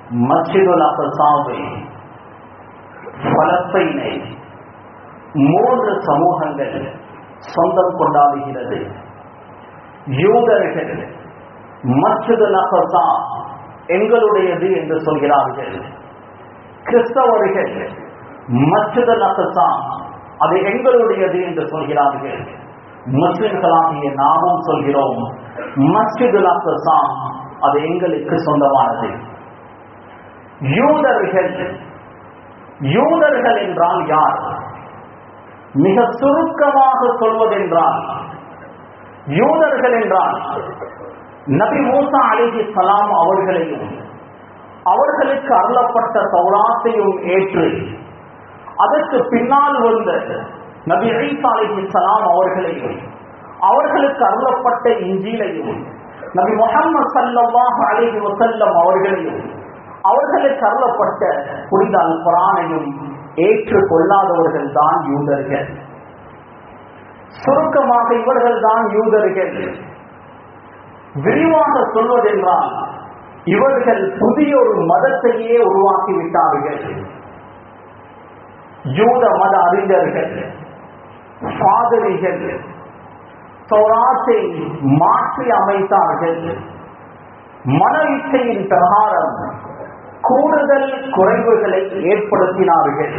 மஸ்ஜிதுல் அக்சாவை பலஸ்தீனை மூன்று சமூகங்கள் சொந்தம் கொண்டாடுகிறது யூதர்கள் மஸ்ஜிதுல் அக்சா எங்களுடையது என்று சொல்கிறார்கள் கிறிஸ்தவர்கள் மஸ்ஜிதுல் அக்சா அது எங்களுடையது என்று சொல்கிறார்கள் முஸ்லிம்களாகிய நாமும் சொல்கிறோம் மஸ்ஜிதுல் அக்சா அது எங்களுக்கு சொந்தமானது யூதர்கள் யூதர்கள் என்றால் யார் மிக சுருக்கமாக சொல்வதென்றால் யூதர்கள் என்றால் நபி மூசா அலிஹி சலாம் அவர்களையும் அவர்களுக்கு அருளப்பட்ட சௌராத்தையும் ஏற்று அதற்கு பின்னால் வந்த நபி ஈசா அலிஹி சலாம் அவர்களையும் அவர்களுக்கு அருளப்பட்ட இஞ்சிலையும் நபி முகமது சல்லாஹ் அலிஹி வசல்லம் அவர்களையும் அவர்களுக்கு அருளப்பட்ட புனித அல் குரானையும் ஏற்றுக்கொள்ளாதவர்கள் தான் யூதர்கள் சுருக்கமாக இவர்கள் தான் யூதர்கள் விரிவாக சொல்வதென்றால் இவர்கள் புதிய ஒரு மதத்தையே உருவாக்கி விட்டார்கள் யூத மத அறிஞர்கள் பாதிரிகள் சௌராத்தை மாற்றி அமைத்தார்கள் மன இச்சையின் பிரகாரம் கூடுதல் குறைவுகளை ஏற்படுத்தினார்கள்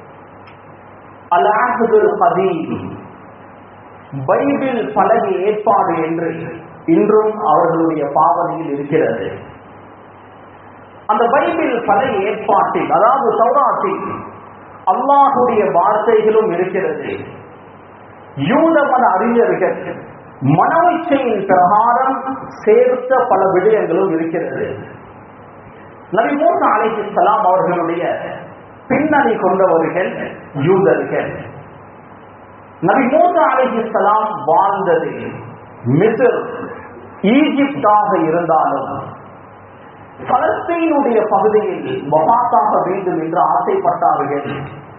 அலாஹுல் கதீம் பைபிள் பழகிய ஏற்பாடு என்று இன்றும் அவர்களுடைய பாவனையில் இருக்கிறது அந்த பைபிள் பழைய ஏற்பாட்டில் அதாவது சௌராத்தில் அல்லாஹுடைய வார்த்தைகளும் இருக்கிறது யூத மத அறிஞர்கள் மனவச்சையின் பிரகாரம் சேர்த்த பல விடயங்களும் இருக்கிறது நபி மூசா அலைஹி சலாம் அவர்களுடைய பின்னணி கொண்டவர்கள் யூதர்கள் நபி மூசா அலைஹி சலாம் வாழ்ந்தது மிசிர் ஈஜிப்டாக இருந்தாலும் பலஸ்தீனுடைய பகுதியில் வபாத்தாக வேண்டும் என்று ஆசைப்பட்டார்கள்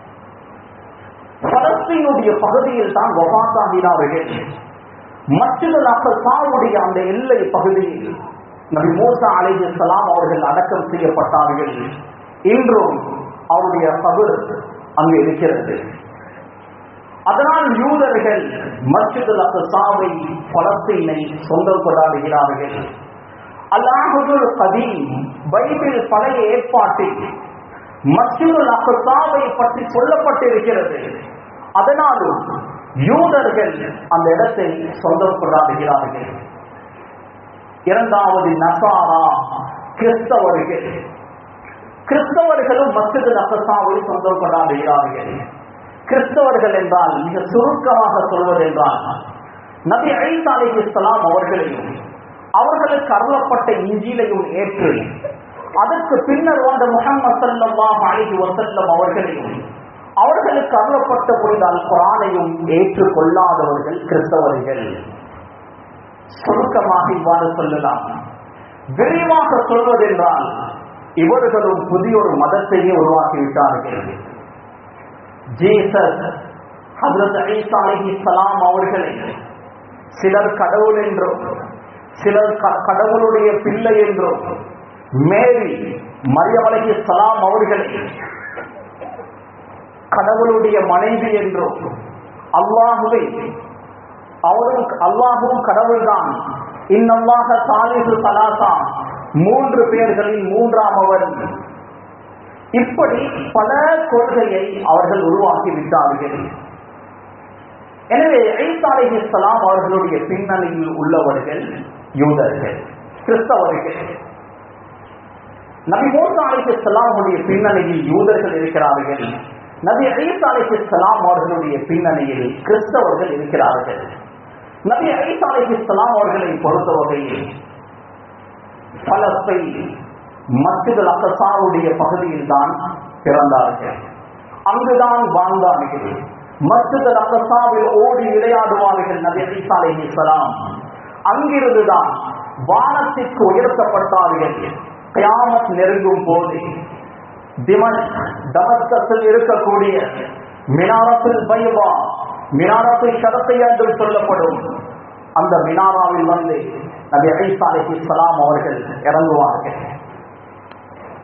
பலஸ்தீனுடைய பகுதியில் தான் வபாத்தாகினார்கள் மற்றொரு அக்கசாவுடைய அந்த எல்லை பகுதியில் நபி மூசா அலைஹி சலாம் அவர்கள் அடக்கம் செய்யப்பட்டார்கள் இன்றும் அவருடைய கபர் அங்கு இருக்கிறது அதனால் யூதர்கள் மஸ்ஜிதுல் அக்சாவை பலஸ்தீனை சொந்தம் கொண்டாடுகிறார்கள் அல்லாஹுல் கதீம் பைபிள் பழைய ஏற்பாட்டில் மஸ்ஜிதுல் அக்சாவை பற்றி சொல்லப்பட்டிருக்கிறது அதனாலும் யூதர்கள் அந்த இடத்தை சொந்தம் கொண்டாடுகிறார்கள் இரண்டாவது நசாரா கிறிஸ்தவர்கள் கிறிஸ்தவர்களும் மஸ்ஜிதுல் அக்சாவை சொந்தம் கொண்டாடுகிறார்கள் கிறிஸ்தவர்கள் என்றால் மிக சுருக்கமாக சொல்வதென்றால் நபி ஐசா அலி இஸ்லாம் அவர்களையும் அவர்களுக்கு அருளப்பட்ட இஞ்சிலையும் ஏற்று அதற்கு பின்னர் வந்த முகமது சல்லாஹ் அலிஹி வசல்லம் அவர்களையும் அவர்களுக்கு அருளப்பட்ட புரிந்த அல் குரானையும் ஏற்றுக்கொள்ளாதவர்கள் கிறிஸ்தவர்கள் சுருக்கமாக இவ்வாறு சொல்லலாம் விரிவாக சொல்வதென்றால் இவர்களும் புதிய ஒரு மதத்தையே உருவாக்கிவிட்டார்கள் ஜீசஸ் ஹசரத் ஐசா அலி சலாம் அவர்களை சிலர் கடவுள் என்றும் சிலர் கடவுளுடைய பிள்ளை என்றும் மேரி மரியம் அலி சலாம் அவர்களை கடவுளுடைய மனைவி என்றும் அல்லாஹுவை அவரும் அல்லாஹும் கடவுள்தான் இன்னல்லாக சாலிசு சலாசா மூன்று பேர்களில் மூன்றாம் அவர் இப்படி பல கொள்கையை அவர்கள் உருவாக்கி விட்டார்கள் எனவே ஐசாலை இஸ்லாம் அவர்களுடைய பின்னணியில் உள்ளவர்கள் யூதர்கள் கிறிஸ்தவர்கள் நபி மூசா அலிஹி இஸ்லாமுடைய பின்னணியில் யூதர்கள் இருக்கிறார்கள் நபி ஐசா அலிஹி இஸ்லாம் அவர்களுடைய பின்னணியில் கிறிஸ்தவர்கள் இருக்கிறார்கள் நபி ஐசா அலிஹி இஸ்லாம் அவர்களை பொறுத்த வகையில் பலஸ்தை மஸ்ஜிதுல் அக்கசாவுடைய பகுதியில் தான் பிறந்தார்கள் அங்குதான் வாழ்ந்தார்கள் மஸ்ஜிதுல் அக்கசாவில் ஓடி விளையாடுவார்கள் நபி ஈசா அலைஹிஸ்ஸலாம் அங்கிருந்துதான் வானத்திற்கு உயர்த்தப்பட்டார்கள் கியாமத் நெருங்கும் போது திமஷ் தமஸ்கத்தில் இருக்கக்கூடிய மினாரத்தில் பைவா மினாரத்தை ஷரத்தை என்றும் சொல்லப்படும் அந்த மினாராவில் வந்து நபி ஐசா அலைஹிஸ்ஸலாம் அவர்கள் இறங்குவார்கள்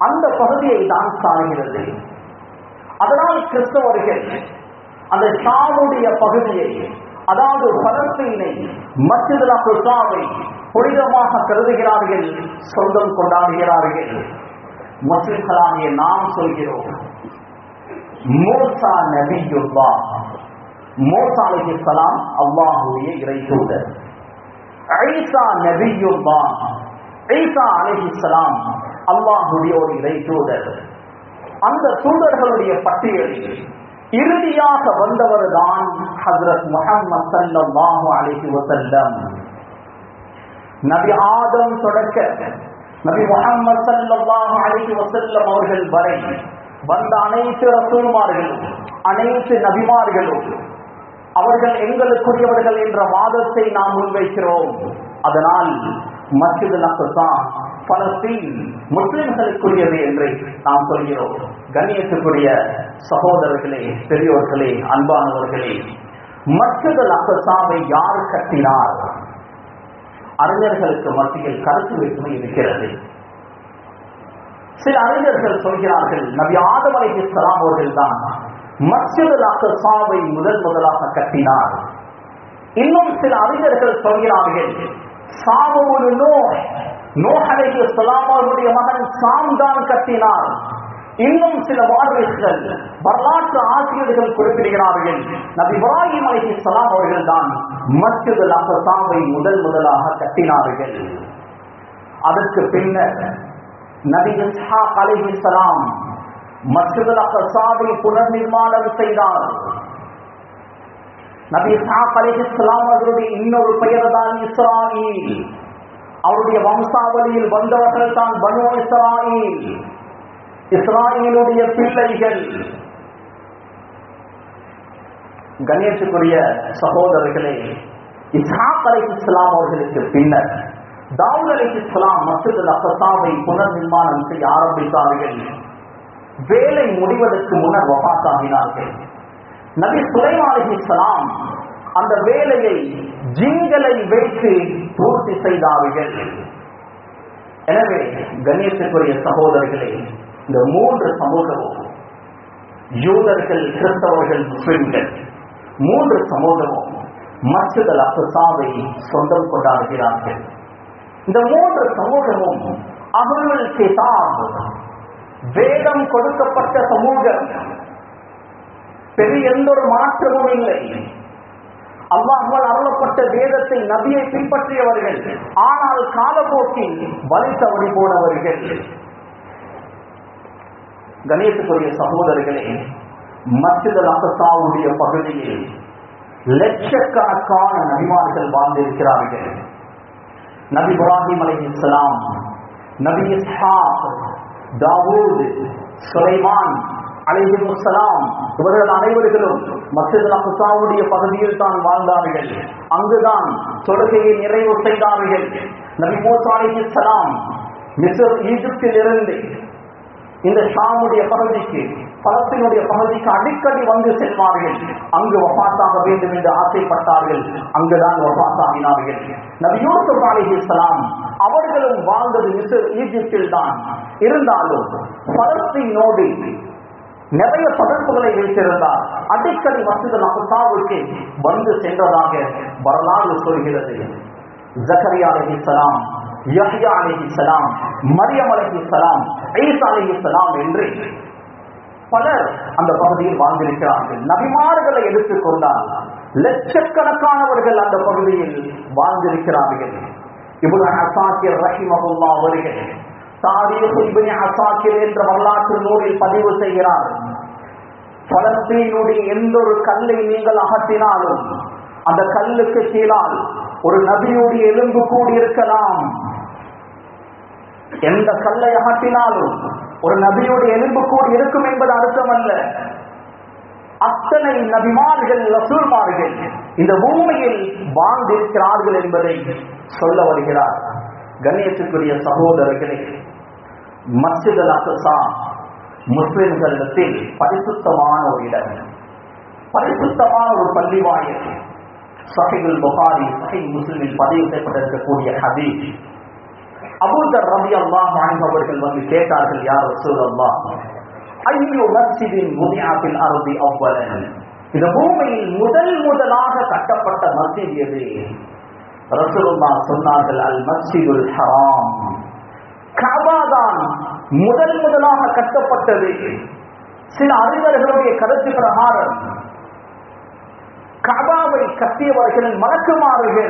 அந்த பகுதியை தான் சாருகிறது அதனால் கிறிஸ்தவர்கள் அந்த ஷாமுடைய பகுதியை அதாவது பலஸ்தீனை மஸ்ஜிதுல் அக்சாவை புனிதமாக கருதுகிறார்கள் சொந்தம் கொண்டாடுகிறார்கள் முஸ்லிம்களாகிய நாம் சொல்கிறோம் மூசா நபியுல்லா மூசா அலைஹிஸ்ஸலாம் அல்லாஹ்வுடைய இறை தூதர் ஈசா நபியுல்லா ஈசா அலைஹிஸ்ஸலாம் அல்லாஹ்வுடைய ஒரு இறை தூதர் அந்த தூதர்களுடைய பட்டியலில் இறுதியாக வந்தவர் தான் ஹஜரத் முஹம்மது ஸல்லல்லாஹு அலைஹி வஸல்லம் நபி ஆதம் தொடக்க நபி முஹம்மது ஸல்லல்லாஹு அலைஹி வஸல்லம் அவர்கள் வரை வந்த அனைத்து ரசூல்மார்களும் அனைத்து நபிமார்களும் அவர்கள் எங்களுக்குரியவர்கள் என்ற வாதத்தை நாம் முன்வைக்கிறோம் அதனால் மஸ்ஜித் அக்ஸா பலஸ்தீன் முஸ்லிம்களுக்குரியது என்று நாம் சொல்கிறோம் கண்ணியத்துக்குரிய சகோதரர்களே பெரியோர்களே அன்பானவர்களே மஸ்ஜித் அக்ஸாவை யார் கட்டினார் அறிஞர்களுக்கு மத்தியில் கருத்து வேற்றுமை இருக்கிறது சில அறிஞர்கள் சொல்கிறார்கள் நபி ஆதம் அலைஹிஸ்ஸலாம் அவர்கள் தான் மஸ்ஜித் அக்ஸாவை முதல் முதலாக கட்டினார் இன்னும் சில அறிஞர்கள் சொல்கிறார்கள் சாமுல் நோய் நோஹ் அலைஹிஸ்ஸலாம் அவர்களுடைய மகன் சாம் தான் கட்டினார் இன்னும் சில வாரிசுகள் வரலாற்று ஆசிரியர்கள் குறிப்பிடுகிறார்கள் நபி இப்ராஹிம் அலைஹிஸ்ஸலாம் அவர்கள் தான் மஸ்ஜித் அக்ஸாவை முதல் முதலாக கட்டினார்கள் அதற்கு பின்னர் நபி இஸ்ஹாக் அலைஹிஸ்ஸலாம் மஸ்ஜித் அக்ஸாவை புனர் நிர்மாணம் செய்தார் நபி இஸ்ஹாக் அலைஹிஸ்ஸலாம் அவர்களுடைய இன்னொரு பெயர் தான் இஸ்ராயில் அவருடைய வம்சாவளியில் வந்தவர்கள் தான் பனு இஸ்ராயில் இஸ்ராயிலுடைய பிள்ளைகள் கணேசுக்குரிய சகோதரர்களே இஸ்ஹாக் அலை இஸ்லாம் அவர்களுக்கு பின்னர் தாவூத் அலை இஸ்லாம் மசூத் அசசாவை புனர் நிர்மாணம் செய்ய ஆரம்பித்தார்கள் வேலை முடிவதற்கு முன்னர் வபாத்தாகினார்கள் நபி சுலைமான் அலி இஸ்லாம் அந்த வேலையை ஜிங்களை வைத்து பூர்த்தி செய்தார்கள் எனவே கணேசுக்குரிய சகோதரர்களே இந்த மூன்று சமூகமும் யூதர்கள் கிறிஸ்தவர்கள் முஸ்லிம்கள் மூன்று சமூகமும் மஸ்ஜித் அப்சாவை சொந்தம் கொண்டாடுகிறார்கள் இந்த மூன்று சமூகமும் அகலுல் கிதாப் வேதம் கொடுக்கப்பட்ட சமூகம் பெரிய எந்த ஒரு மாற்றமும் இல்லை அல்லாஹால் அருளப்பட்ட வேதத்தை நபியை பின்பற்றியவர்கள் ஆனால் காலப்போக்கில் வழி தவறி போனவர்கள் கணேசுக்குரிய சகோதரர்களே மஸ்ஜித் அகசாவுடைய பகுதியில் லட்சக்கணக்கான நபிமார்கள் வாழ்ந்திருக்கிறார்கள் நபி இப்ராஹிம் அலி இஸ்லாம் நபி இஸ்ஹாக் தாவூத் சுலைமான் அலைஹிமுஸ்ஸலாம் இவர்கள் அனைவர்களும் மஸ்ஜித் அக்சாவுடைய பகுதியில் தான் வாழ்ந்தார்கள் அங்குதான் தொழுகையை நிறைவு செய்தார்கள் நபி மூசா அலைஹிஸ்ஸலாம் மிஸ்ர் ஈஜிப்தில் இருந்து இந்த ஷாமுடைய பகுதிக்கு பலத்தினுடைய பகுதிக்கு அடிக்கடி வந்து செல்வார்கள் அங்கு வபாத்தாக வேண்டும் என்று ஆசைப்பட்டார்கள் அங்குதான் வபாத்தாகினார்கள் நபி யூசுப் அலிஹிஸ்லாம் அவர்களும் வாழ்ந்தது மிஸ்ர் ஈஜிப்தில் தான் இருந்தாலும் பலஸ்தீனோடு நிறைய தொடர்புகளை வைத்திருந்தார் அடிக்கடி மசித நகுசாவுக்கு வந்து சென்றதாக வரலாறு சொல்கிறது ஜக்கரியா அலிஹிஸ்லாம் யஹ்யா அலிஹிஸ்லாம் மரியம் அலிஹிஸ்லாம் ஈசா அலிஹிஸ்லாம் என்று பலர் அந்த பகுதியில் வாழ்ந்திருக்கிறார்கள் நபிமார்களை எடுத்துக்கொண்டால் லட்சக்கணக்கானவர்கள் அந்த பகுதியில் வாழ்ந்திருக்கிறார்கள் இவ்வளவு அசாக்கிர் ரஹிமகுல்லா அவர்கள் தாரீஹ் இப்னு அசாக்கிர் என்ற வரலாற்று நூலில் பதிவு செய்கிறார் பலஸ்தீனுடைய எந்த ஒரு கல்லை நீங்கள் அகற்றினாலும் அந்த கல்லுக்கு கீழால் ஒரு நபியுடைய எலும்பு கூடி இருக்கலாம் எந்த கல்லை அகற்றினாலும் ஒரு நபியுடைய எலும்பு கூடி இருக்கும் என்பது அர்த்தம் அல்ல அத்தனை நபிமார்கள் ரசூல்மார்கள் இந்த பூமியில் வாழ்ந்திருக்கிறார்கள் என்பதை சொல்ல வருகிறார் கண்ணியத்துக்குரிய சகோதரர்களே மஸ்ஜித் அல் அக்ஸா முஸ்லிம்களிடத்தில் பரிசுத்தமான ஒரு இடம் பரிசுத்தமான ஒரு பள்ளி வாயில் சஹிகுல் புகாரி சஹி முஸ்லிமில் பதிவு செய்யப்பட்டிருக்கக்கூடிய ஹதீஸ் அபூதர் ரவி அல்லாஹ் அவர்கள் வந்து கேட்டார்கள் யார் ரசூலல்லாஹ் ஐயோ மஸ்ஜிதின் முதியாபில் அருதி அவ்வளன் இந்த பூமியில் முதல் முதலாக கட்டப்பட்ட மஸ்ஜித் எது ரசூலுல்லா சொன்னார்கள் அல் மஸ்ஜிதுல் ஹராம் கபா தான் முதல் முதலாக கட்டப்பட்டது சில அறிஞர்களுடைய கருத்து பிரகாரம் கபாவை கட்டியவர்கள் மலக்குமாறுகள்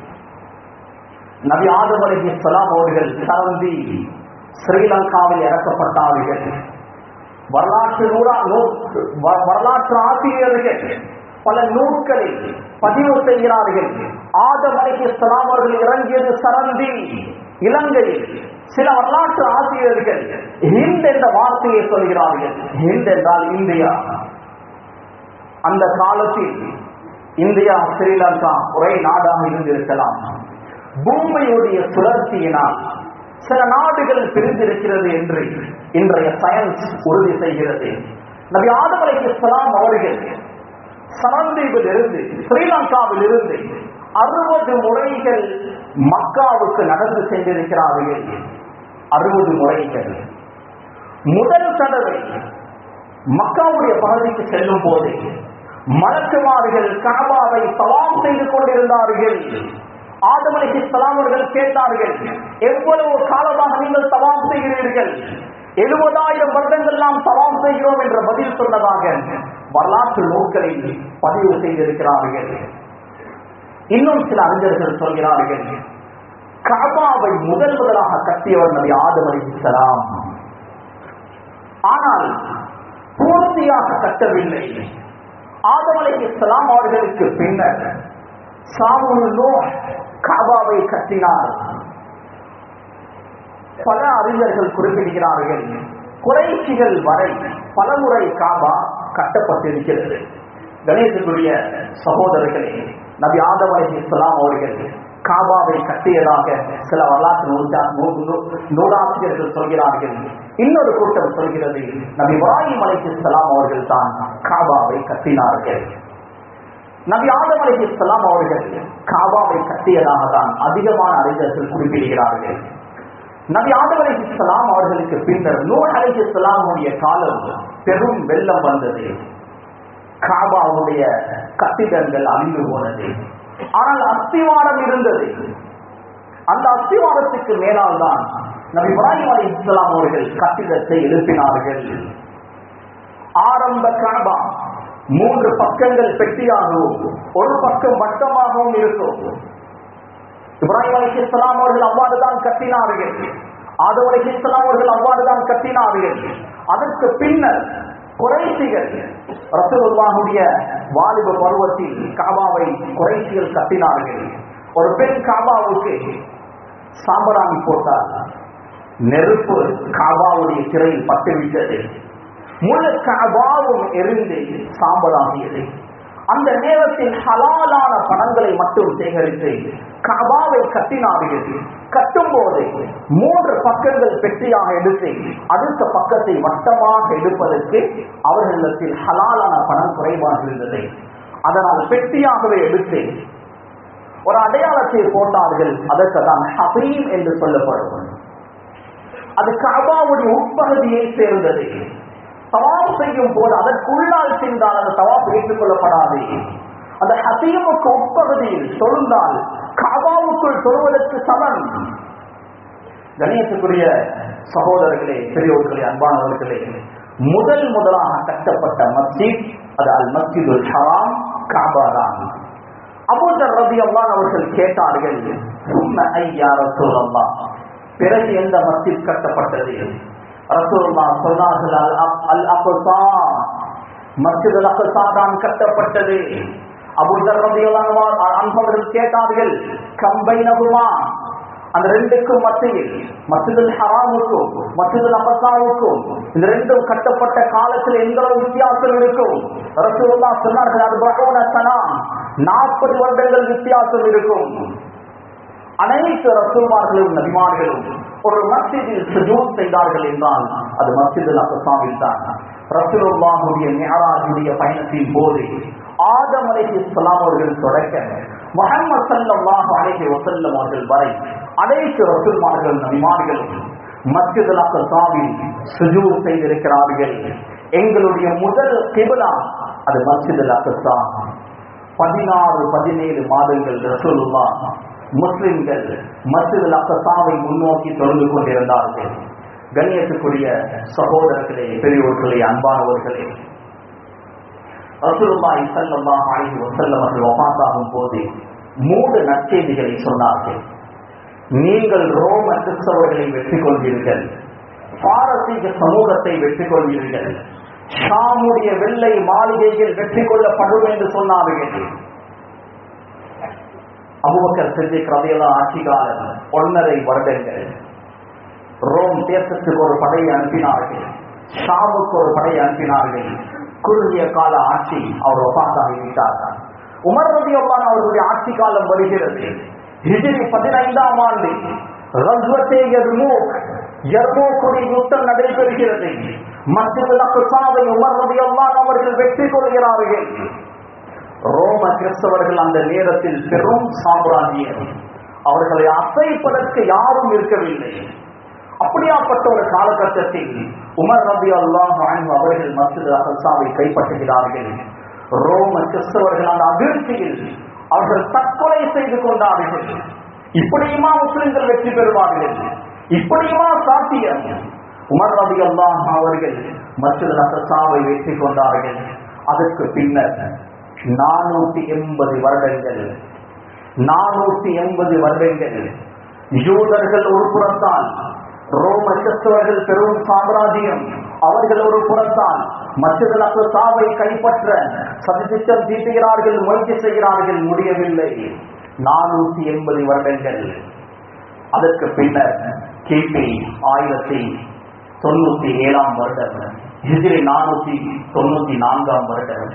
நபி ஆதம் அலி சலாம் அவர்கள் சரந்தி ஸ்ரீலங்காவில் இறக்கப்பட்டார்கள் வரலாற்று நூறா வரலாற்று ஆசிரியர்கள் பல நூல்களை பதிவு செய்கிறார்கள் ஆதம் அலி சலாம் அவர்கள் இறங்கியது சரந்தி இலங்கையில் சில வரலாற்று ஆசிரியர்கள் ஹிந்த் என்ற வார்த்தையை சொல்கிறார்கள் ஹிந்த் என்றால் இந்தியா அந்த காலத்தில் இந்தியா ஸ்ரீலங்கா ஒரே நாடாக இருந்திருக்கலாம் பூமியுடைய சுழற்சியினால் சில நாடுகள் பிரிந்திருக்கிறது என்று இன்றைய சயின்ஸ் உறுதி செய்கிறது நபி ஆதம் அலைஹிஸ்ஸலாம் அவர்கள் சரந்தீவில் இருந்து ஸ்ரீலங்காவில் இருந்து அறுபது முறைகள் மக்காவுக்கு நடந்து சென்றிருக்கிறார்கள் அறுபது முறைகள் முதல் தடவை மக்காவுடைய பகுதிக்கு செல்லும் போது மலக்குமார்கள் காபாவை தவாம் செய்து கொண்டிருந்தார்கள் ஆதமலைக்கு சலாமர்கள் கேட்டார்கள் எவ்வளவு காலமாக நீங்கள் தவாம் செய்கிறீர்கள் எழுபதாயிரம் வருடங்கள் நாம் தவாம் செய்கிறோம் என்ற பதில் சொன்னதாக வரலாற்று நூல்களில் பதிவு செய்திருக்கிறார்கள் இன்னும் சில அறிஞர்கள் சொல்கிறார்கள் காபாவை முதல் முதலாக கட்டியவர் நபி ஆதம் அலிசலாம் ஆனால் பூர்த்தியாக கட்டவில்லை ஆதம் அலிசலாம் அவர்களுக்கு பின்னர் சாமுல் நூஹ் காபாவை கட்டினார் பல அறிஞர்கள் குறிப்பிடுகிறார்கள் குறைச்சிகள் வரை பலமுறை காபா கட்டப்பட்டிருக்கிறது கணேசனுடைய சகோதரர்களே நபி ஆதம் அலி இஸ்லாம் அவர்கள் காபாவை கட்டியதாக சில வரலாற்று நூற்றா- நூ- நூ- நூலாசிரியர்கள் சொல்கிறார்கள் இன்னொரு கூட்டம் சொல்கிறது நபி இப்ராஹிம் அலி இஸ்லாம் அவர்கள் தான் காபாவை கட்டினார்கள் நபி ஆதம் அலி இஸ்லாம் அவர்கள் காபாவை கட்டியதாக தான் அதிகமான அறிஞர்கள் குறிப்பிடுகிறார்கள் நபி ஆதம் அலி இஸ்லாம் அவர்களுக்கு பின்னர் நூல் அலி இஸ்லாமுடைய காலம் பெரும் வெள்ளம் வந்தது காபாவுடைய கட்டிடங்கள் அழிந்து போனது ஆனால் அஸ்திவாரம் இருந்தது அந்த அஸ்திவாரத்துக்கு மேலால் தான் நபி இப்ராஹிம் அலி இஸ்லாம் அவர்கள் கட்டிடத்தை எழுப்பினார்கள் ஆரம்ப காபா மூன்று பக்கங்கள் பெட்டியாகவும் ஒரு பக்கம் வட்டமாகவும் இருக்கும் இப்ராஹிம் அலி இஸ்லாம் அவர்கள் அவ்வாறுதான் கட்டினார்கள் ஆதவ் அலி இஸ்லாம் அவர்கள் அவ்வாறுதான் கட்டினார்கள் அதற்கு பின்னர் குறைசிகள் ரசூலுல்லாஹுடைய வாலிப பருவத்தில் காபாவை குறைசிகள் கட்டினார்கள் ஒரு பெண் காபாவுக்கு சாம்பராணி போட்டார் நெருப்பு காபாவுடைய திரையில் பட்டுவிட்டது முழு காபாவும் எரிந்து சாம்பலாகியது அந்த நேரத்தில் ஹலாலான பணங்களை மட்டும் சேகரித்து கபாவை கட்டினார்கள் கட்டும் போது மூன்று பக்கங்கள் பெட்டியாக எடுத்து அடுத்த பக்கத்தை வட்டமாக எடுப்பதற்கு அவர்களிடத்தில் ஹலாலான பணம் குறைவாக இருந்தது அதனால் பெட்டியாகவே எடுத்து ஒரு அடையாளத்தை போட்டார்கள் அதற்கு தான் ஹபீம் என்று சொல்லப்படும் அது கபாவுடைய உட்பகுதியை சேர்ந்தது தவாப் செய்யும் போது அதற்குள்ளால் சென்றால் அந்த தவாப் ஏற்றுக்கொள்ளப்படாது அந்த ஹசீமுக்கு உட்பகுதியில் தொழுந்தால் காபாவுக்குள் தொழுவதற்கு சமன் கணேசக்குரிய சகோதரர்களே பெரியோர்களே அன்பானவர்களே முதல் முதலாக கட்டப்பட்ட மஸ்ஜித் அது அல் மஸ்ஜிதுல் ஹராம் காபா தான் அபூதர் ரபி அல்லான் அவர்கள் கேட்டார்கள் சும்ம ஐயா ரசூலல்லாஹ் பிறகு எந்த மஸ்ஜித் கட்டப்பட்டது ரசூலுல்லா சொன்னார்கள் அல் அப்- அல் அக்ஸா மஸ்ஜித் அல் அக்ஸா தான் கட்டப்பட்டது அபூதர் ரலியல்லாஹு அன்ஹு அவர்கள் கேட்டார்கள் கம்பைனகுமா அந்த ரெண்டுக்கும் மத்தியில் மஸ்ஜிதுல் ஹராமுக்கும் மஸ்ஜிதுல் அக்ஸாவுக்கும் இந்த ரெண்டும் கட்டப்பட்ட காலத்தில் எந்த அளவு வித்தியாசம் இருக்கும் ரசூலுல்லாஹ் சொன்னார்கள் அது பகவன சனா நாற்பது வருடங்கள் வித்தியாசம் இருக்கும் அனைத்து ரசூல்மார்களும் நபிமார்களும் ஒரு மஸ்ஜிதில் சுஜூத் செய்தார்கள் என்றால் அது மஸ்ஜிதுல் அக்ஸாவில் தான் ரசூலுல்லாஹுடைய மியராஜுடைய பயணத்தின் போது ஆதம் அலைஹிஸ்ஸலாம் அவர்கள் தொடக்க முகமது ஸல்லல்லாஹு அலைஹி வஸல்லம் அவர்கள் வரை அனைத்து ரசூல்மார்கள் நபிமார்களும் மஸ்ஜித் அல் அக்ஸாவில் சுஜூத் செய்திருக்கிறார்கள் எங்களுடைய முதல் கிபிலா அது மஸ்ஜித் அல் அக்ஸா பதினாறு பதினேழு மாதங்கள் ரசூலுல்லாஹ் முஸ்லிம்கள் மஸ்ஜித் அல் அக்ஸாவை முன்னோக்கி தொடர்ந்து கொண்டிருந்தார்கள் கண்ணியத்துக்குரிய சகோதரர்களே பெரியோர்களே அன்பானவர்களே ரசூலுல்லாஹி ஸல்லல்லாஹு அலைஹி வஸல்லம் அவர்கள் வஃபாத்தாகும் போது மூன்று நற்செய்திகளை சொன்னார்கள் நீங்கள் ரோம கிறிஸ்தவர்களை வெற்றி கொள்வீர்கள் பாரசீக சமூகத்தை வெற்றி கொள்வீர்கள் ஷாமுடைய வெள்ளை மாளிகையில் வெற்றி கொள்ளப்படும் என்று சொன்னார்கள் அபுபக்கர் சித்திக் ரதையெல்லாம் ஆட்சி காலம் ஒன்னரை வருடங்கள் ரோம் தேசத்துக்கு ஒரு படையை அனுப்பினார்கள் ஷாமுக்கு ஒரு படையை அனுப்பினார்கள் குறுகிய கால ஆட்சி அவர் ஒப்பாசாகி விட்டார்கள் உமர் ரதி அவர்களுடைய ஆட்சி காலம் வருகிறது ஹிஜ்ரி பதினைந்தாம் ஆண்டு ரஸ்வத்தே யர்மூக் யர்மூக்குடைய யுத்தம் நடைபெறுகிறது மஸ்ஜிதுல் அக்ஸாவை உமர் ரதி அவர்கள் வெற்றி கொள்கிறார்கள் ரோம கிறிஸ்தவர்கள் அந்த நேரத்தில் பெரும் சாம்ராஜ்யம் அவர்களை அசைப்பதற்கு யாரும் இருக்கவில்லை அப்படியாப்பட்ட ஒரு காலகட்டத்தில் உமர் ரபி அல்லாஹ் அவர்கள் மஸ்ஜித் அகசாவை கைப்பற்றுகிறார்கள் ரோம கிறிஸ்தவர்கள் அந்த அதிர்ச்சியில் அவர்கள் தற்கொலை செய்து கொண்டார்கள் இப்படியுமா முஸ்லிம்கள் வெற்றி பெறுவார்கள் இப்படியுமா சாத்தியம் உமர் ரபி அல்லாஹ் அவர்கள் மஸ்ஜித் அகசாவை வெற்றி கொண்டார்கள் அதற்கு பின்னர் நானூத்தி எண்பது வருடங்கள் நானூத்தி எண்பது வருடங்கள் யூதர்கள் ஒரு புறத்தால் ரோம கிறிஸ்தவர்கள் பெரும் சாம்ராஜ்யம் அவர்கள் ஒரு புறத்தால் மற்றவர்களுக்கு சாவை கைப்பற்ற சதித்திட்டம் தீட்டுகிறார்கள் முயற்சி செய்கிறார்கள் முடியவில்லை நானூத்தி எண்பது வருடங்கள் அதற்கு பின்னர் கிபி ஆயிரத்தி தொண்ணூத்தி ஏழாம் வருடம் ஹிஜ்ரி நானூத்தி தொண்ணூத்தி நான்காம் வருடம்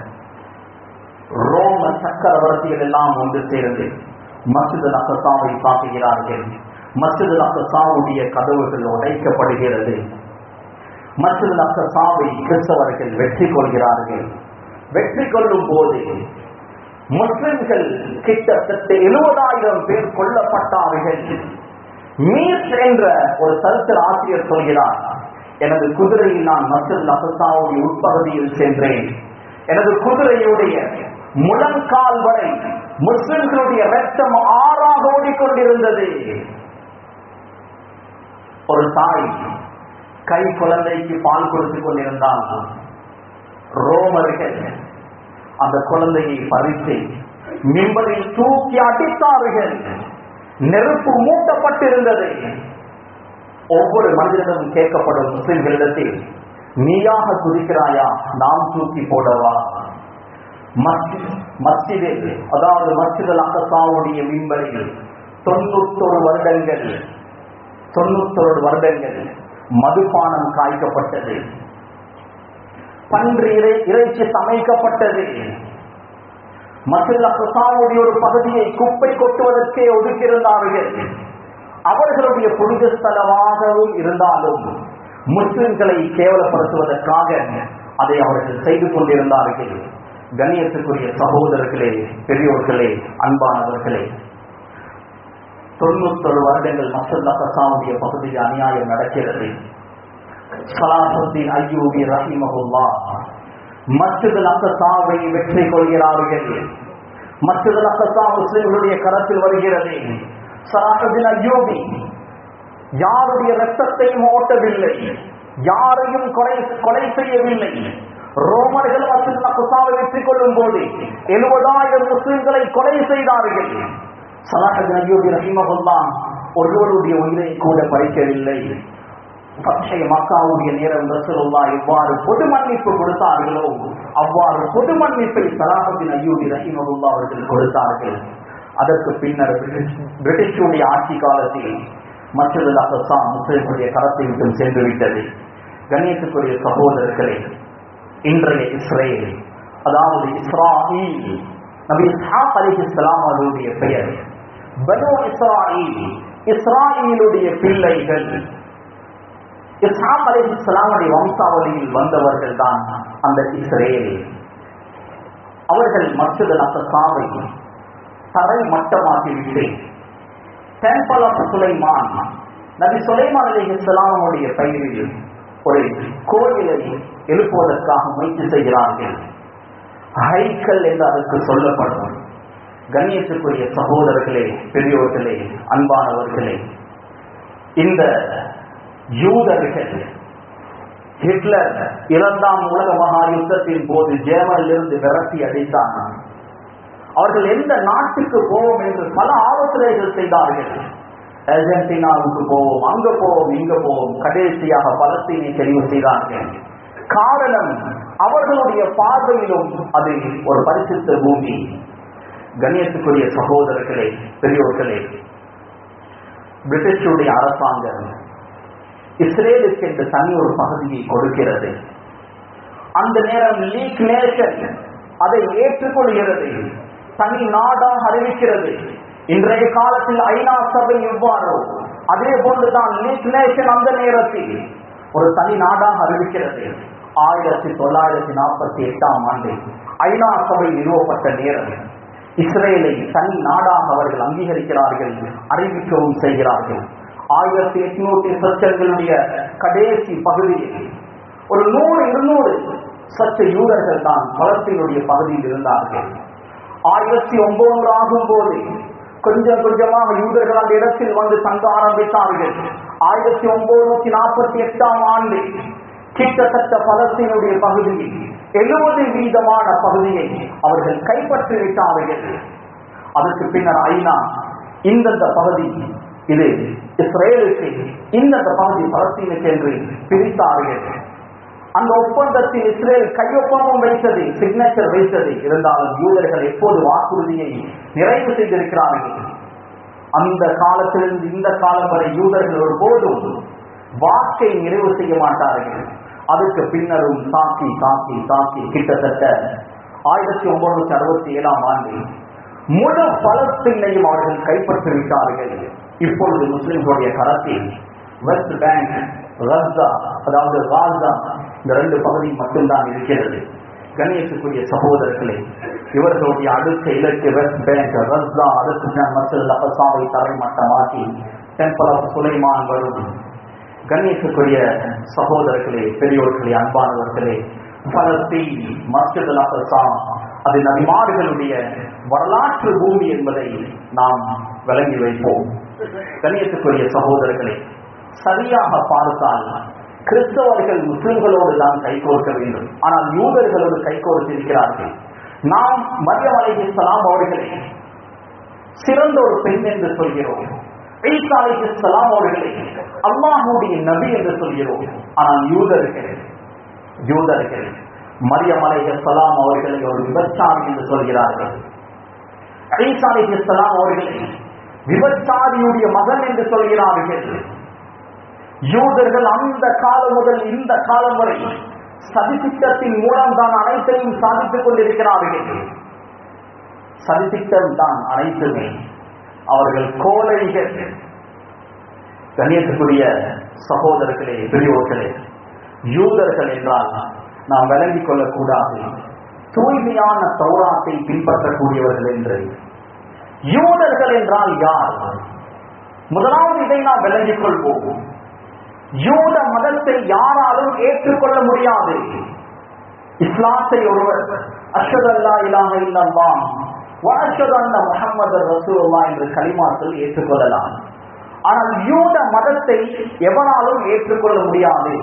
ரோம சக்கரவர்த்திகள் எல்லாம் ஒன்று சேர்ந்து மசித நக்கசாவை தாக்குகிறார்கள் மசித நக்கசாவுடைய கதவுகள் உடைக்கப்படுகிறது மசித நக்கசாவை கிறிஸ்தவர்கள் வெற்றி கொள்கிறார்கள் வெற்றி கொள்ளும் போது முஸ்லிம்கள் கிட்டத்தட்ட எழுபதாயிரம் பேர் கொல்லப்பட்டார்கள் மீஸ் என்ற ஒரு சரித்திர ஆசிரியர் சொல்கிறார் எனது குதிரையில் நான் மசித் நகசாவுடைய உட்பகுதியில் சென்றேன் எனது குதிரையுடைய முழங்கால் வரை முஸ்லிம்களுடைய ரத்தம் ஆறாக ஓடிக்கொண்டிருந்தது ஒரு தாய் கை குழந்தைக்கு பால் கொடுத்துக் கொண்டிருந்தால் ரோமர்கள் அந்த குழந்தையை பறித்து மிம்பரில் தூக்கி அடித்தார்கள் நெருப்பு மூட்டப்பட்டிருந்தது ஒவ்வொரு மனிதனிடமும் கேட்கப்படும் முஸ்லிம்களிடத்தில் நீயாக குதிக்கிறாயா நாம் தூக்கி போடவா மஸ்ஜிதில் அதாவது மஸ்ஜிதல் அக்கசாவுடைய மின்பரில் தொண்ணூத்தொரு வருடங்கள் தொண்ணூத்தொரு வருடங்கள் மதுபானம் காய்க்கப்பட்டது பன்றி இறை இறைச்சி சமைக்கப்பட்டது மஸ்ஜித் அக்கசாவுடைய ஒரு பகுதியை குப்பை கொட்டுவதற்கே ஒதுக்கியிருந்தார்கள் அவர்களுடைய புனித ஸ்தலமாகவும் இருந்தாலும் முஸ்லிம்களை கேவலப்படுத்துவதற்காக அதை அவர்கள் செய்து கொண்டிருந்தார்கள் கண்ணியத்துக்குரிய சகோதரர்களே பெரியோர்களே அன்பானவர்களே தொண்ணூத்தொரு வருடங்கள் மசூத் அசாவுடைய பகுதியில் அநியாயம் நடக்கிறது சலாசுத்தீன் ஐயூபி ரஹிமகுல்லா மஸ்ஜித் அக்கசாவை வெற்றி கொள்கிறார்கள் மஸ்ஜித் அக்கசா முஸ்லிம்களுடைய கரத்தில் வருகிறது சலாசுதீன் ஐயூபி யாருடைய ரத்தத்தையும் ஓட்டவில்லை யாரையும் கொலை கொலை செய்யவில்லை ரோமர்கள் மஸ்ஜித் அக்சாவை வெற்றி கொள்ளும் போது எழுபதாயிரம் முஸ்லிம்களை கொலை செய்தார்கள் சலாஹத் அய்யூபி ரஹிமகுல்லா ஒருவருடைய உயிரை கூட பறிக்கவில்லை பச்சை மக்காவுடைய நேரம் ரசூலுல்லா எவ்வாறு பொது மன்னிப்பு கொடுத்தார்களோ அவ்வாறு பொது மன்னிப்பை சலாஹத்தின் அய்யூபி ரஹிமகுல்லா அவர்கள் கொடுத்தார்கள் அதற்கு பின்னர் பிரிட்டிஷுடைய ஆட்சி காலத்தில் மற்றொரு அகசா முஸ்லிம்களுடைய கரத்தை விட்டு சென்று விட்டது கண்ணியத்துக்குரிய சகோதரர்களே இன்றைய இஸ்ரேல் அதாவது இஸ்ராயில் நபி இஸ்ஹாக் அலிஹிஸ்லாம் அவருடைய பெயர் பனு இஸ்ராயில் இஸ்ராயிலுடைய பிள்ளைகள் இஸ்ஹாக் அலிஹிஸ்லாமுடைய வம்சாவளியில் வந்தவர்கள் தான் அந்த இஸ்ரேல் அவர்கள் மற்றொரு அக்கசாவை தரை மட்டமாக்கிவிட்டு டெம்பிள் ஆஃப் சுலைமான் நபி சுலைமான் அலிஹிஸ்லாமுடைய பெயரில் ஒரு கோயிலை எழுப்புவதற்காக முயற்சி செய்கிறார்கள் ஹைக்கல் என்று அதற்கு சொல்லப்படும் கண்ணியத்துக்குரிய சகோதரர்களே பெரியோர்களே அன்பானவர்களே இந்த யூதர்கள் ஹிட்லர் இரண்டாம் உலக மகா யுத்தத்தின் போது ஜேர்மனிலிருந்து விரட்டி அடித்தான் அவர்கள் எந்த நாட்டுக்கு போவோம் என்று பல ஆலோசனைகள் செய்தார்கள் அர்ஜென்டினாவுக்கு போவோம் அங்க போவோம் இங்க போவோம் கடைசியாக பலஸ்தீனை தெரிவு செய்தார்கள் காரணம் அவர்களுடைய பார்வையிலும் அது ஒரு பரிசுத்த பூமி கண்ணியத்துக்குரிய சகோதரர்களே பெரியோர்களே பிரிட்டிஷுடைய அரசாங்கம் இஸ்ரேலுக்கு என்று தனி ஒரு பகுதியை கொடுக்கிறது அந்த நேரம் லீக் நேஷன் அதை ஏற்றுக்கொள்கிறது தனி நாடாக அறிவிக்கிறது இன்றைய காலத்தில் ஐநா சபை எவ்வாறோ அதே போன்றுதான் லீக் நேஷன் அந்த நேரத்தில் ஒரு தனி நாடாக அறிவிக்கிறது ஆயிரத்தி தொள்ளாயிரத்தி நாற்பத்தி எட்டாம் ஆண்டு ஐநா சபை நிறுவப்பட்ட நேரம் இஸ்ரேலை தனி நாடாக அவர்கள் அங்கீகரிக்கிறார்கள் அறிவிக்கவும் செய்கிறார்கள் ஆயிரத்தி எட்நூத்தி சச்சங்களுடைய கடைசி பகுதியில் ஒரு நூறு இருநூறு சச்ச யூதர்கள் தான் பலஸ்தீனுடைய பகுதியில் இருந்தார்கள் ஆயிரத்தி ஒன்பது ஆகும் போது கொஞ்சம் கொஞ்சமாக யூதர்கள் அந்த இடத்தில் வந்து தங்க ஆரம்பித்தார்கள் ஆயிரத்தி ஒன்பது நாற்பத்தி எட்டாம் ஆண்டு கிட்டத்தட்ட பலஸ்தீனுடைய பகுதியில் எழுபது வீதமான பகுதியை அவர்கள் கைப்பற்றி விட்டார்கள் அதற்கு பின்னர் ஐநா இந்தந்த பகுதி இது இஸ்ரேலுக்கு இந்தந்த பகுதி பலஸ்தீனுக்கு என்று பிரித்தார்கள் அந்த ஒப்பந்தத்தில் இஸ்ரேல் கையொப்பமும் வைத்தது சிக்னேச்சர் வைத்தது இருந்தாலும் யூதர்கள் எப்போது வாக்குறுதியை நிறைவு செய்திருக்கிறார்கள் அந்த காலத்திலிருந்து இந்த காலம் வரை யூதர்கள் ஒருபோதும் வாக்கை நிறைவு செய்ய மாட்டார்கள் அதுக்கு பின்னரும் தாக்கி தாக்கி தாக்கி கிட்டத்தட்ட ஆயிரத்தி ஒன்பது அறுபத்தி ஏழாம் ஆண்டு முழு பலஸ்தீனையும் அவர்கள் கைப்பற்றி விட்டார்கள் இப்பொழுது முஸ்லிம்களுடைய கரத்தில் வெஸ்ட் பேங்க் ரஸ்தா அதாவது காசா இந்த ரெண்டு பகுதி மட்டும்தான் இருக்கிறது கணேசுக்குரிய சகோதரர்களே இவர்களுடைய அடுத்த இலக்கு வெஸ்ட் பேங்க் ரஸ்தா அடுத்த மசல் அபசாவை தரைமட்டமாக்கி டெம்பிள் ஆஃப் சுலைமான் வரும் கணேசுக்குரிய சகோதரர்களே பெரியோர்களே அன்பானவர்களே பலஸ்தீன் மஸ்ஜித் அல் அது நபிமார்களுடைய வரலாற்று பூமி என்பதை நாம் விளங்கி வைப்போம் கண்ணியத்துக்குரிய சகோதரர்களே சரியாக பார்த்தால் கிறிஸ்தவர்கள் முஸ்லிம்களோடு தான் கைகோர்க்க வேண்டும் ஆனால் யூதர்களோடு கைகோர்த்திருக்கிறார்கள் நாம் மரியம் அலைஹிஸ்ஸலாம் அவர்களை சிறந்த ஒரு பெண் என்று சொல்கிறோம் ஈசா அலைஹிஸ்ஸலாம் அவர்களை அல்லாஹுடைய நபி என்று சொல்கிறோம் ஆனால் யூதர்கள் யூதர்கள் மரியம் அலைஹிஸ்ஸலாம் அவர்களை ஒரு விபச்சாரி என்று சொல்கிறார்கள் ஈசா அலைஹிஸ்ஸலாம் அவர்களை விபச்சாரியுடைய மகன் என்று சொல்கிறார்கள் யூதர்கள் அந்த காலம் முதல் இந்த காலம் வரை சதித்திட்டத்தின் மூலம் தான் அனைத்தையும் சாதித்துக் கொண்டிருக்கிறார்கள் சதித்திட்டம் தான் அனைத்துமே அவர்கள் கோழைகள் கண்ணியத்துக்குரிய சகோதரர்களே பெரியோர்களே யூதர்கள் என்றால் நாம் விளங்கிக் கொள்ளக்கூடாது தூய்மையான தௌராத்தை பின்பற்றக்கூடியவர்கள் என்று யூதர்கள் என்றால் யார் முதலாவது இதை நாம் விளங்கிக் கொள்வோம் யூத மதத்தை யாராலும் ஏற்றுக்கொள்ள முடியாது இஸ்லாத்தை ஒருவர் அஷத் அல்லா இலாம இல்லல்லா வஅஷது அன்ன முஹம்மது ரசூலுல்லா என்று கலிமாத்தில் ஏற்றுக்கொள்ளலாம் ஆனால் யூத மதத்தை எவராலும் ஏற்றுக்கொள்ள முடியாது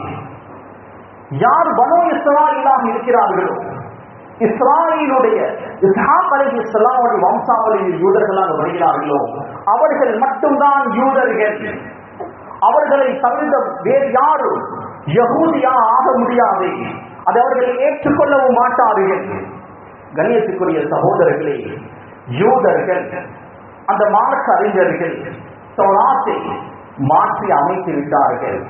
யார் பனோ இஸ்ராயிலாக இருக்கிறார்களோ இஸ்ராயிலுடைய இஸ்ஹாக் அலி இஸ்லாமுடைய வம்சாவளியில் யூதர்களாக வருகிறார்களோ அவர்கள் மட்டும்தான் யூதர்கள் அவர்களை தவிர்த்த வேறு யாரும் யகூதியா ஆக முடியாது அதை அவர்கள் ஏற்றுக்கொள்ளவும் மாட்டார்கள் கண்ணியத்துக்குரிய சகோதரர்களே யூதர்கள் அந்த மார்க்க அறிஞர்கள் தௌராத்தை மாற்றி அமைத்து விட்டார்கள்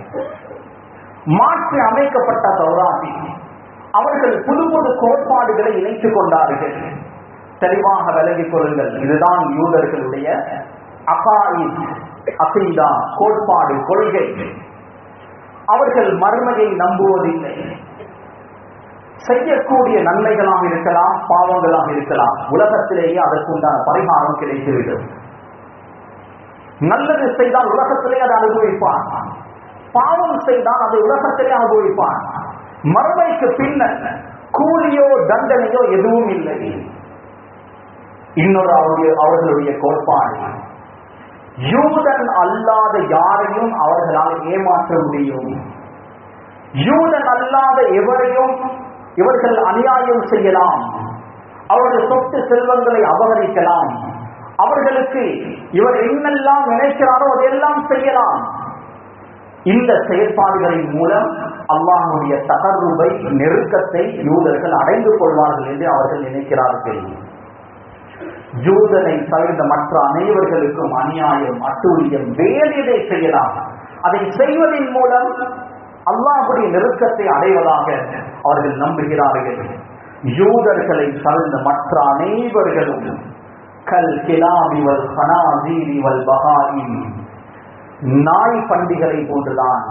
மாற்றி அமைக்கப்பட்ட தௌராத்தி அவர்கள் புது புது கோட்பாடுகளை இணைத்துக் கொண்டார்கள் தெளிவாக விலகிக் கொள்ளுங்கள் இதுதான் யூதர்களுடைய அகாயித் அசீதா கோட்பாடு கொள்கை அவர்கள் மறுமையை நம்புவதில்லை செய்யக்கூடிய நன்மைகளாக இருக்கலாம் பாவங்களாக இருக்கலாம் உலகத்திலேயே அதற்குண்டான பரிகாரம் கிடைத்துவிடும் நல்லது செய்தால் உலகத்திலே அதை அனுபவிப்பான் பாவம் செய்தால் அதை உலகத்திலே அனுபவிப்பான் மறுமைக்கு பின்னர் கூலியோ தண்டனையோ எதுவும் இல்லை இன்னொரு அவருடைய அவர்களுடைய கோட்பாடு யூதன் அல்லாத யாரையும் அவர்களால் ஏமாற்ற முடியும் யூதன் அல்லாத எவரையும் இவர்கள் அநியாயம் செய்யலாம் அவர்கள் சொத்து செல்வங்களை அபகரிக்கலாம் அவர்களுக்கு இவர் என்னெல்லாம் நினைக்கிறாரோ அதையெல்லாம் செய்யலாம் இந்த செயற்பாடுகளின் மூலம் அல்லாஹுடைய தகர்வை நெருக்கத்தை யூதர்கள் அடைந்து கொள்வார்கள் என்று அவர்கள் நினைக்கிறார்கள் யூதனை தவிர்த்த மற்ற அனைவர்களுக்கும் அநியாயம் அட்டூழியம் வேலையை செய்யலாம் அதை செய்வதன் மூலம் அல்லாஹுடைய நெருக்கத்தை அடைவதாக அவர்கள் நம்புகிறார்கள் யூதர்களை தவிர்ந்த மற்ற அனைவர்களும் கல் கிலாபிவல் கனாதீரிவல் பகாயின் நாய் பண்டிகளை போன்றுதான்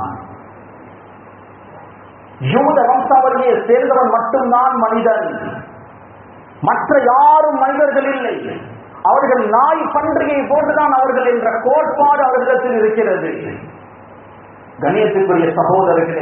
யூத வம்சாவளியை சேர்ந்தவன் மட்டும்தான் மனிதன் மற்ற யாரும் மனிதர்கள் இல்லை அவர்கள் நாய் பன்றியை போன்றுதான் அவர்கள் என்ற கோட்பாடு அவர்களிடத்தில் இருக்கிறது கணியத்துக்குரிய சகோதரர்களே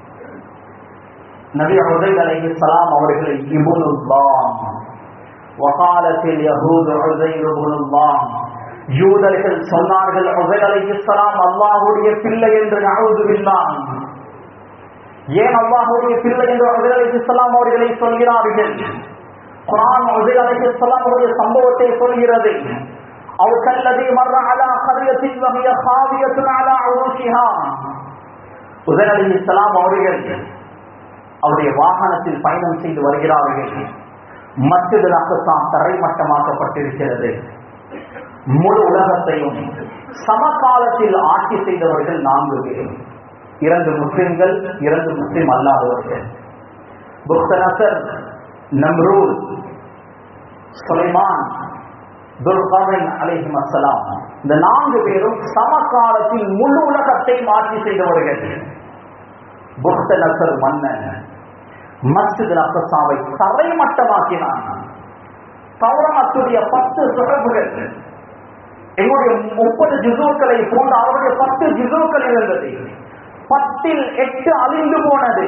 நபி உதைல் அலைஹிஸ்ஸலாம் அவர்களை இபுனுல்லாம் வகாலத்தில் யஹூது உதைர் இபுனுல்லாம் யூதர்கள் சொன்னார்கள் உதைல் அலைஹிஸ்ஸலாம் அல்லாஹ்வுடைய பிள்ளை என்று நஅூதுபில்லாஹ் ஏன் அல்லாஹ்வுடைய பிள்ளை என்று உதைல் அலைஹிஸ்ஸலாம் அவர்களை சொல்கிறார்கள் குர்ஆன் உதைல் அலைஹிஸ்ஸலாம் அவருடைய சம்பவத்தை சொல்கிறது أو كالذي مر على قرية وهي خاوية على عروشها உதர் அலி இஸ்லாம் அவர்கள் அவருடைய வாகனத்தில் பயணம் செய்து வருகிறார்கள் மஸ்ஜித் அக்ஸா தரைமட்டமாக்கப்பட்டிருக்கிறது முழு உலகத்தையும் சமகாலத்தில் ஆட்சி செய்தவர்கள் நான்கு பேர் இரண்டு முஸ்லிம்கள் இரண்டு முஸ்லிம் அல்லாதவர்கள் புக்தனசர் நம்ரூல் சுலைமான் துல்கர்ன் அலைஹிம் அஸ்ஸலாம் இந்த நான்கு பேரும் சமகாலத்தில் முழு உலகத்தை மாற்றி செய்தவர்கள் புத்த நசர் மன்னன் மஸ்ஜித் அக்கசாவை தரைமட்டமாக்கினான் தௌராத்துடைய பத்து தொடர்புகள் எங்களுடைய முப்பது ஜிசுக்களை போன்ற அவருடைய பத்து ஜிசுக்கள் இருந்தது பத்தில் எட்டு அழிந்து போனது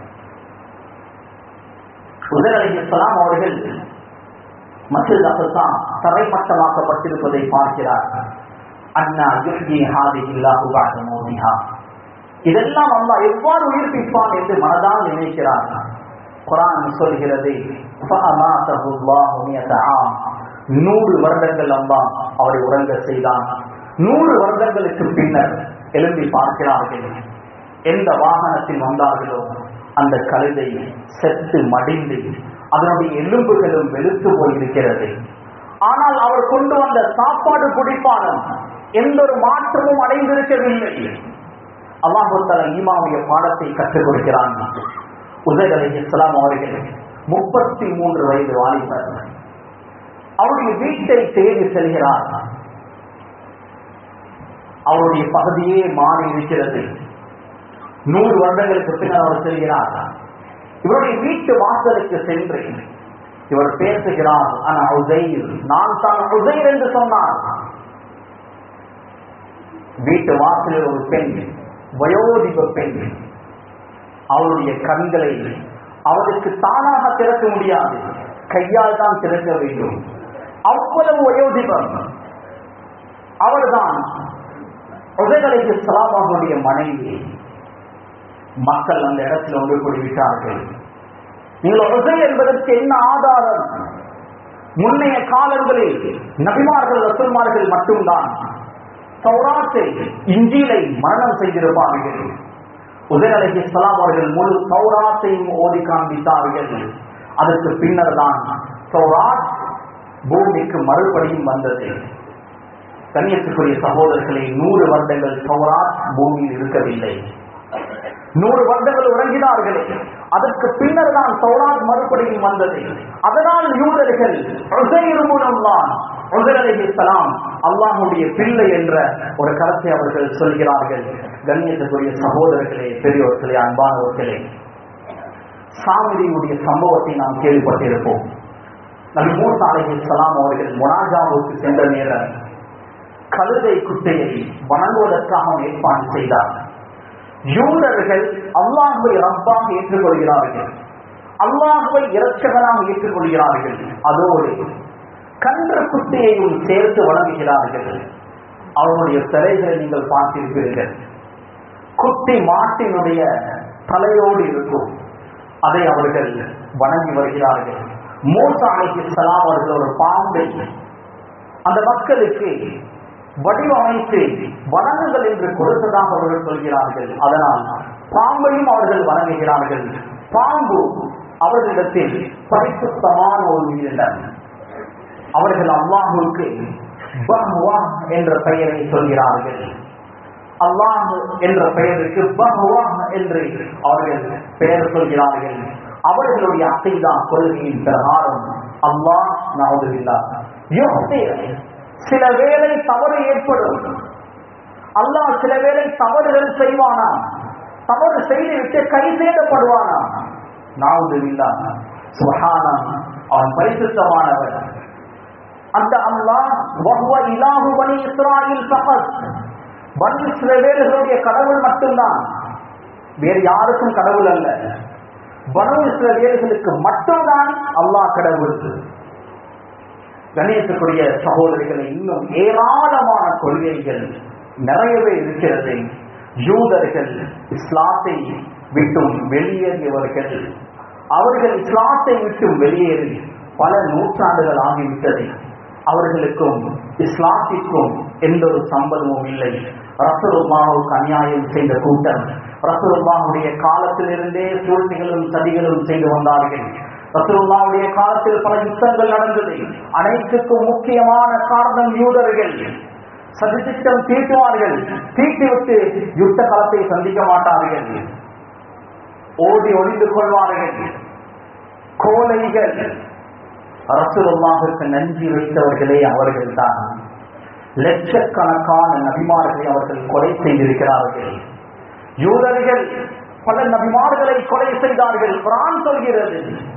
உதர் அலிஸ்லாம் அவர்கள் மசித் அகசா தரைமட்டமாக்கப்பட்டிருப்பதை பார்க்கிறார் அண்ணா யுஹ்யி ஹாதிஹில்லாஹு பஅத மௌதிஹா இதெல்லாம் அல்லாஹ் எவ்வாறு உயிர்ப்பிப்பான் என்று மனதால் நினைக்கிறார் குரான் சொல்கிறது ஃபஅமாதஹு அல்லாஹு மியத ஆம் நூறு வருடங்கள் அல்லாஹ் அவரை உறங்க செய்தான் நூறு வருடங்களுக்கு பின்னர் எழும்பி பார்க்கிறார்கள் எந்த வாகனத்தில் வந்தார்களோ அந்த கழுதை செத்து மடிந்து அதனுடைய எலும்புகளும் வெளுத்து போயிருக்கிறது ஆனால் அவர் கொண்டு வந்த சாப்பாடு குடிப்பானம் எந்த ஒரு மாற்றமும் அடைந்திருக்கவில்லை அல்லாஹால ஈமாவுடைய பாடத்தை கற்றுக் கொடுக்கிறான் உதய் அலி இஸ்லாம் அவர்கள் முப்பத்தி மூன்று வயது வாலிபர் அவருடைய வீட்டை தேடி செல்கிறார் அவருடைய பகுதியே மாறி இருக்கிறது நூறு வருடங்களுக்கு பின்னர் அவர் செல்கிறார் இவருடைய வீட்டு வாசலுக்கு சென்று இவர் பேசுகிறார் ஆனா உதயிர் நான் தான் உதயிர் என்று சொன்னார் வீட்டு வாசலில் ஒரு பெண் வயோதிப பெண் அவருடைய கண்களை அவருக்கு தானாக திறக்க முடியாது கையால் தான் திறக்க வேண்டும் அவ்வளவு வயோதிபம் அவர்தான் உதயகலைக்கு சலாமாவுடைய மனைவி மக்கள் அந்த இடத்தில் ஒன்று கூடிவிட்டார்கள் நீங்கள் உசை என்பதற்கு என்ன ஆதாரம் முன்னைய காலங்களில் நபிமார்கள் ரசூல்மார்கள் மட்டும்தான் சௌராத்தை இஞ்சிலை மரணம் செய்திருப்பார்கள் உதய் அலஹி சலாம் அவர்கள் முழு சௌராத்தையும் ஓதி காண்பித்தார்கள் அதற்கு பின்னர் தான் சௌராத் பூமிக்கு மறுபடியும் வந்தது கண்ணியத்துக்குரிய சகோதரர்களை நூறு வருடங்கள் சௌராத் பூமியில் இருக்கவில்லை நூறு வருடங்கள் உறங்கினார்கள் அதற்கு பின்னர் தான் சௌராத் மறுபடியும் வந்தது அதனால் யூதர்கள் மூலம்தான் சலாம் அல்லாஹுடைய பிள்ளை என்ற ஒரு கருத்தை அவர்கள் சொல்கிறார்கள் கண்ணியத்துக்குரிய சகோதரர்களே பெரியோர்களே அன்பானவர்களே சாமிரியுடைய சம்பவத்தை நாம் கேள்விப்பட்டிருப்போம் நபி மூசா அலைஹிஸ்ஸலாம் அவர்கள் முனாஜாவுக்கு சென்ற நேரம் கழுதை குட்டையை வணங்குவதற்காக அவன் ஏற்பாடு செய்தார் யூதர்கள் அல்லாஹுவை ரப்பாக ஏற்றுக்கொள்கிறார்கள் அல்லாஹுவை இரட்சகராக ஏற்றுக்கொள்கிறார்கள் அதோடு கன்று குட்டியையும் சேர்த்து வணங்குகிறார்கள் அவருடைய சிலைகளை நீங்கள் பார்த்திருப்பீர்கள் குட்டி மாட்டினுடைய தலையோடு இருக்கும் அதை அவர்கள் வணங்கி வருகிறார்கள் மூசா அலைஹிஸ்ஸலாம் அவர்கள் ஒரு பாம்பை அந்த மக்களுக்கு வடிவமைத்து வணங்குங்கள் என்று கொடுத்ததாக அவர்கள் சொல்கிறார்கள் அதனால் பாம்பையும் அவர்கள் வணங்குகிறார்கள் பாம்பு அவர்களிடத்தில் பரிசுத்தமான ஒரு உயிரினர் அவர்கள் அல்லாஹுக்கு பஹ்வா என்ற பெயரை சொல்கிறார்கள் அல்லாஹ் என்ற பெயருக்கு பஹ்வா என்று அவர்கள் பெயர் சொல்கிறார்கள் அவர்களுடைய அசைதா கொள்கையின் பிரகாரம் அல்லாஹ் நவதுல்லா சில வேளை தவறு ஏற்படும் அல்லாஹ் சில வேளை தவறுகள் செய்வானா தவறு செய்துவிட்டு கை சேதப்படுவானா நாவுதுல்லா சுஹானா அவன் பரிசுத்தமானவர் அந்த அல்லாஹ் வஹ்வ இலாஹு பனி இஸ்ராயில் ஃபகத் பனி இஸ்ரவேலர்களுடைய கடவுள் மட்டும்தான் வேறு யாருக்கும் கடவுள் அல்ல பனு இஸ்ரவேலர்களுக்கு மட்டும்தான் அல்லாஹ் கடவுள் கணேசக்குரிய சகோதரிகளை இன்னும் ஏராளமான கொள்கைகள் நிறையவே இருக்கிறது யூதர்கள் இஸ்லாத்தை விட்டும் வெளியேறியவர்கள் அவர்கள் இஸ்லாத்தை விட்டும் வெளியேறி பல நூற்றாண்டுகள் ஆகிவிட்டது அவர்களுக்கும் இஸ்லாத்திற்கும் எந்த ஒரு சம்பந்தமும் இல்லை ரசூலுல்லாஹுக்கு அநியாயம் செய்த கூட்டம் ரசூலுல்லாஹுடைய காலத்திலிருந்தே சூழ்ச்சிகளும் சதிகளும் செய்து வந்தார்கள் ரசூலுல்லாஹுடைய காலத்தில் பல யுத்தங்கள் நடந்தது அனைத்துக்கும் முக்கியமான காரணம் யூதர்கள் சதித்திட்டம் தீட்டுவார்கள் தீட்டிவிட்டு யுத்த களத்தை சந்திக்க மாட்டார்கள் ஓடி ஒளிந்து கொள்வார்கள் கோலைகள் அரசுலாவிற்கு நன்றி வைத்தவர்களே அவர்கள் தான் லட்சக்கணக்கான நபிமார்களை அவர்கள் கொலை செய்திருக்கிறார்கள் யூதர்கள் பல நபிமார்களை கொலை செய்தார்கள் குரான் சொல்கிறது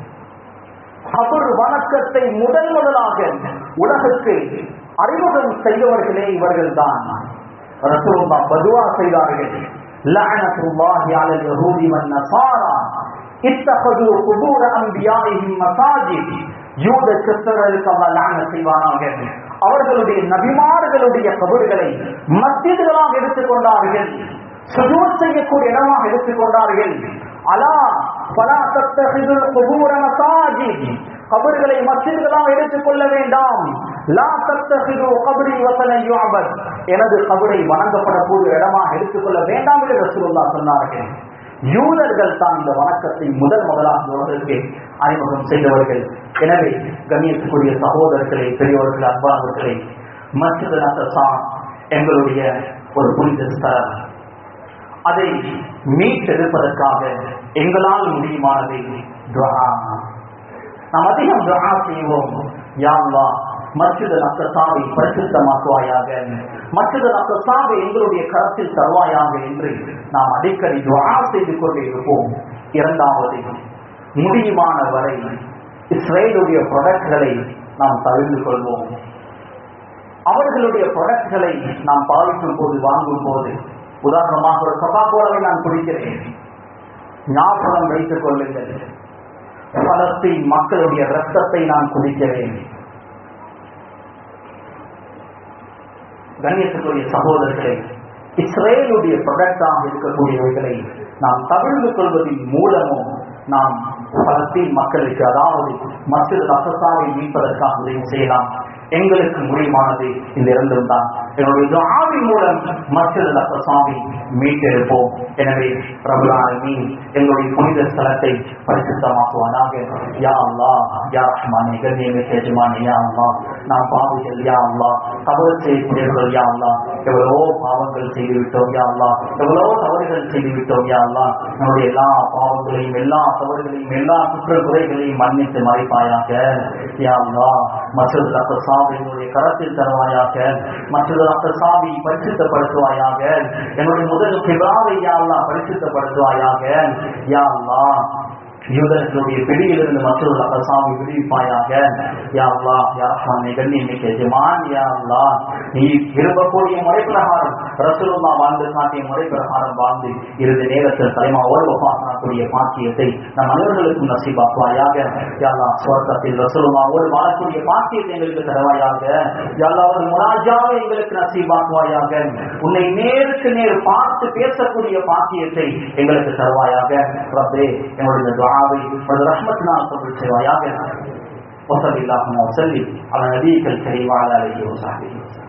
கபர் வணக்கத்தை முதல் முதலாக உலகுக்கு அறிமுகம் செய்தவர்களே இவர்கள் தான் ரசூலுல்லா பதுவா செய்தார்கள் லஅனத்துல்லாஹி அலல் யஹூதி வன் நஸாரா இத்தகது குபூர் அன்பியாஇஹிம் மசாஜித் யூத கிறிஸ்தவர்களுக்கு அல்லாஹ் லானத் செய்வானாக அவர்களுடைய நபிமார்களுடைய கபறுகளை மஸ்ஜிதுகளாக எடுத்துக்கொண்டார்கள் சுஜூத் செய்யக்கூடிய இடமாக எடுத்துக்கொண்டார்கள் அலா பலா தத்தஹிதுல் குபூர மசாஜித் கபறுகளை மஸ்ஜிதுகளாக எடுத்துக்கொள்ள வேண்டாம் லா தத்தஹிது கபரி வசன யுஅபத் எனது கபரை வணங்கப்படக்கூடிய இடமாக எடுத்துக்கொள்ள வேண்டாம் என்று ரசூலுல்லாஹ் சொன்னார்கள் யூதர்கள் தான் இந்த வணக்கத்தை முதல் முதலாக உலகிற்கு அறிமுகம் செய்தவர்கள் எனவே கண்ணியத்துக்குரிய சகோதரர்களே பெரியவர்கள் அன்பானவர்களே மஸ்ஜித் நசசா எங்களுடைய ஒரு புனித ஸ்தலம் அதை மீட்டெடுப்பதற்காக எங்களால் முடியுமானதை துவா நாம் அதிகம் துவா செய்வோம் யாழ்லா மஸ்ஜித் நக்கசாவை பரிசுத்தமாக்குவாயாக மஸ்ஜித் நக்கசாவை எங்களுடைய கரத்தில் தருவாயாக என்று நாம் அடிக்கடி துவா செய்து கொண்டே இருப்போம் இரண்டாவது முடியுமான வரை இஸ்ரேலுடைய ப்ரொடக்ட்களை நாம் தவிர்த்து கொள்வோம் அவர்களுடைய ப்ரொடக்ட்களை நாம் பாவிக்கும் போது வாங்கும் போது உதாரணமாக ஒரு சபா போலவை நான் குடிக்கிறேன் ஞாபகம் வைத்துக் கொள்ளுங்கள் பலஸ்தீன் மக்களுடைய ரத்தத்தை நான் குடிக்கிறேன் கண்ணியத்துக்குரிய சகோதரர்களை இஸ்ரேலுடைய ப்ரொடக்டாக இருக்கக்கூடியவைகளை நாம் தவிர்த்து கொள்வதன் மூலமும் நாம் பலஸ்தீன் மக்களுக்கு அதாவது மற்றொரு அசசாவை மீட்பதற்காக உதவி செய்யலாம் எங்களுக்கு முடியுமானது இந்த இரண்டும் தான் என்னுடைய துஆவின் மூலம் மற்றொரு அசசாவை மீட்டெடுப்போம் எனவே பிரபுலானி எங்களுடைய புனித ஸ்தலத்தை பரிசுத்தமாக்குவானாக யா அல்லா யா ரஹ்மானே கண்ணியமிக்க எஜமானே யா அல்லா நாம் பாவிகள் யா அல்லா தவறு செய்யக்கூடியவர்கள் யா அல்லா எவ்வளவோ பாவங்கள் செய்து விட்டோம் யா அல்லா எவ்வளவோ தவறுகள் செய்து விட்டோம் யா அல்லா நம்முடைய எல்லா பாவங்களையும் எல்லா தவறுகளையும் எல்லா குற்ற குறைகளையும் மன்னித்து மறைப்பாயாக யா அல்லா மற்றொரு ரத்த சாவியினுடைய கரத்தில் தருவாயாக மற்றொரு ரத்த சாவி பரிசுத்தப்படுத்துவாயாக என்னுடைய முதல் பிதாவை யா அல்லா பரிசுத்தப்படுத்துவாயாக யா அல்லா யூதர்களுடைய பிடியிலிருந்து மற்றொரு அசாமி விடுவிப்பாயாக யா அல்லா யா ரஹ்மான் கண்ணி மிக்க ஜமான் யா அல்லா நீ விரும்பக்கூடிய முறை பிரகாரம் ரசூலுல்லா வாழ்ந்து காட்டிய முறை பிரகாரம் வாழ்ந்து இறுதி நேரத்தில் தலைமாவோடு ஒப்பாசனக்கூடிய பாக்கியத்தை நம் அனைவர்களுக்கும் நசீபாக்குவாயாக யா அல்லா சுவர்க்கத்தில் ரசூலுல்லாவோடு வாழக்கூடிய பாக்கியத்தை எங்களுக்கு தருவாயாக யா அல்லா ஒரு முனாஜாவை எங்களுக்கு நசீபாக்குவாயாக உன்னை நேருக்கு நேர் பார்த்து பேசக்கூடிய பாக்கியத்தை எங்களுக்கு தருவாயாக ரப்பே எங்களுடைய துஆவை உனது ரஹ்மத்தினால் கபூல் செய்வாயாக وصلى اللهم وسلم على نبيك الكريم وعلى اله وصحبه وسلم